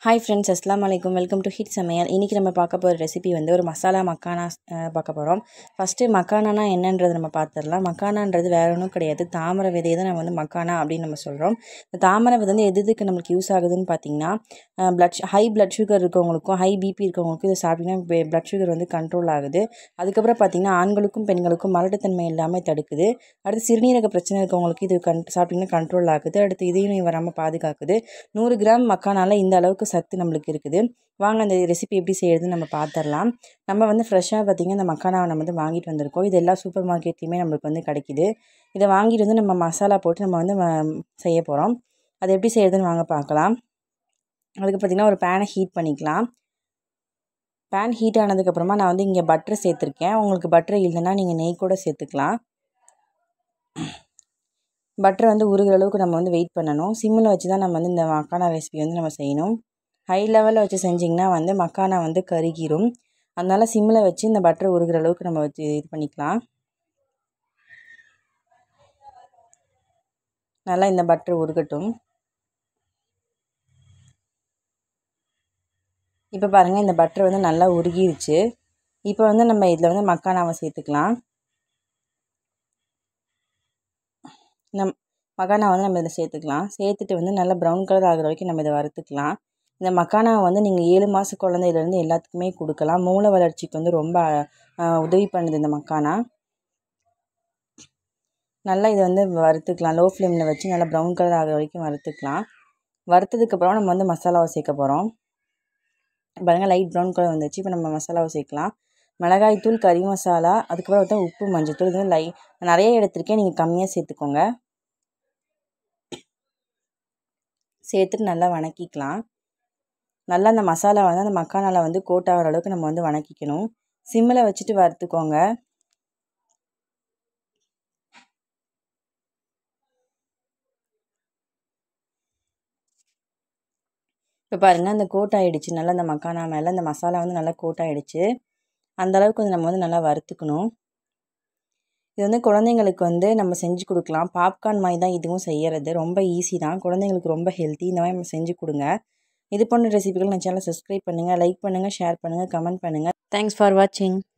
hi friends அஸ்லாம் வலைக்கம் welcome to hit சமையல் இன்றைக்கி நம்ம பார்க்க போகிற ரெசிபி வந்து ஒரு மசாலா மக்கானா அஹ், பார்க்க போகிறோம் ஃபஸ்ட்டு மக்கானானா என்னன்றது நம்ம பார்த்துடலாம் மக்கானான்றது வேற ஒன்றும் கிடையாது தாமரை விதையை தான் நம்ம வந்து மக்கானா அப்படின்னு நம்ம சொல்கிறோம் இந்த தாமரை விதை வந்து எது எதுக்கு நம்மளுக்கு யூஸ் ஆகுதுன்னு பார்த்தீங்கன்னா ப்ளட் ஹை ப்ளட் சுகர் இருக்கவங்களுக்கும் ஹை பிபி இருக்கவங்களுக்கும் இதை சாப்பிட்டிங்கன்னா ப்ளட் சுகர் வந்து கண்ட்ரோல் ஆகுது அதுக்கப்புறம் பார்த்தீங்கன்னா ஆண்களுக்கும் பெண்களுக்கும் மலட்டுத்தன்மை இல்லாமல் தடுக்குது அடுத்து சிறுநீரக பிரச்சனை இருக்கவங்களுக்கு இது கண் சாப்பிட்டிங்கன்னா கண்ட்ரோல் ஆகுது அடுத்து இதய நோய் வராமல் பாதுகாக்குது நூறு கிராம் மக்கானால இந்த அளவுக்கு சத்து நம்மளுக்கு இருக்குது வாங்க அந்த ரெசிபி எப்படி செய்யறதுன்னு நம்ம பார்த்துடலாம் நம்ம வந்து ஃப்ரெஷ்ஷாக பார்த்திங்கன்னா இந்த மக்கானாவை நம்ம வந்து வாங்கிட்டு வந்திருக்கோம் இது எல்லா சூப்பர் மார்க்கெட்லேயுமே நம்மளுக்கு வந்து கிடைக்குது இதை வாங்கிட்டு வந்து நம்ம மசாலா போட்டு நம்ம வந்து ம- செய்ய போகிறோம் அது எப்படி செய்யறதுன்னு வாங்க பார்க்கலாம் அதுக்கு பார்த்திங்கன்னா ஒரு பேனை ஹீட் பண்ணிக்கலாம் பேன் ஹீட் ஆனதுக்கப்புறமா நான் வந்து இங்கே பட்டர் சேர்த்துருக்கேன் உங்களுக்கு பட்டர் இல்லைன்னா நீங்கள் நெய் கூட சேர்த்துக்கலாம் பட்டர் வந்து உருகிற அளவுக்கு நம்ம வந்து வெயிட் பண்ணணும் சிம்மில் வச்சு தான் நம்ம வந்து இந்த மக்கானா ரெசிபி வந்து நம்ம செய்யணும் ஹை லெவலில் வச்சு செஞ்சிங்கன்னா வந்து மக்கானா வந்து கருகிரும் அதனால சிம்மில் வச்சு இந்த பட்டர் உருகிற அளவுக்கு நம்ம வச்சு இது பண்ணிக்கலாம் நல்லா இந்த பட்டர் உருகட்டும் இப்போ பாருங்கள் இந்த பட்டர் வந்து நல்லா உருகிருச்சு இப்போ வந்து நம்ம இதில் வந்து மக்கானாவை சேர்த்துக்கலாம் இந்த மக்கானா வந்து நம்ம இதில் சேர்த்துக்கலாம் சேர்த்துட்டு வந்து நல்லா ப்ரௌன் கலர் ஆகிற வரைக்கும் நம்ம இதை வறுத்துக்கலாம் இந்த மக்கானாவை வந்து நீங்கள் ஏழு மாத குழந்தையிலேருந்து எல்லாத்துக்குமே கொடுக்கலாம் மூளை வளர்ச்சிக்கு வந்து ரொம்ப அஹ், உதவி பண்ணுது இந்த மக்கானா நல்லா இதை வந்து வறுத்துக்கலாம் லோ ஃப்ளேமில் வச்சு நல்லா ப்ரௌன் கலர் ஆகிற வரைக்கும் வறுத்துக்கலாம் வறுத்ததுக்கப்புறம் நம்ம வந்து மசாலாவை சேர்க்க போகிறோம் பாருங்கள் லைட் ப்ரௌன் கலர் வந்துச்சு இப்போ நம்ம மசாலாவை சேர்க்கலாம் மிளகாய்த்தூள் கறி மசாலா அதுக்கப்புறம் வந்து உப்பு மஞ்சத்தூள் இது வந்து லை நிறைய எடுத்திருக்கேன் நீங்கள் கம்மியாக சேர்த்துக்கோங்க சேர்த்துட்டு நல்லா வணக்கிக்கலாம் நல்லா அந்த மசாலா வந்து அந்த மக்கானால வந்து கோட் ஆகிற அளவுக்கு நம்ம வந்து வணக்கிக்கணும் சிம்மில் வச்சுட்டு வறுத்துக்கோங்க இப்போ பாருங்கள் அந்த கோட் ஆகிடுச்சு நல்லா அந்த மக்கானா மேலே அந்த மசாலா வந்து நல்லா கோட் ஆகிடுச்சு அந்த அளவுக்கு வந்து நம்ம வந்து நல்லா வறுத்துக்கணும் இது வந்து குழந்தைங்களுக்கு வந்து நம்ம செஞ்சு கொடுக்கலாம் பாப்கார்ன் மாதிரி தான் இதுவும் செய்யறது ரொம்ப ஈஸி தான் குழந்தைங்களுக்கு ரொம்ப ஹெல்த்தி இந்த மாதிரி நம்ம செஞ்சு கொடுங்க இது போன்ற ரெசிபிகள் நம்ம சேனலை சப்ஸ்கிரைப் பண்ணுங்கள் லைக் பண்ணுங்கள் ஷேர் பண்ணுங்கள் கமெண்ட் பண்ணுங்கள் தேங்க்ஸ் ஃபார் வாட்சிங்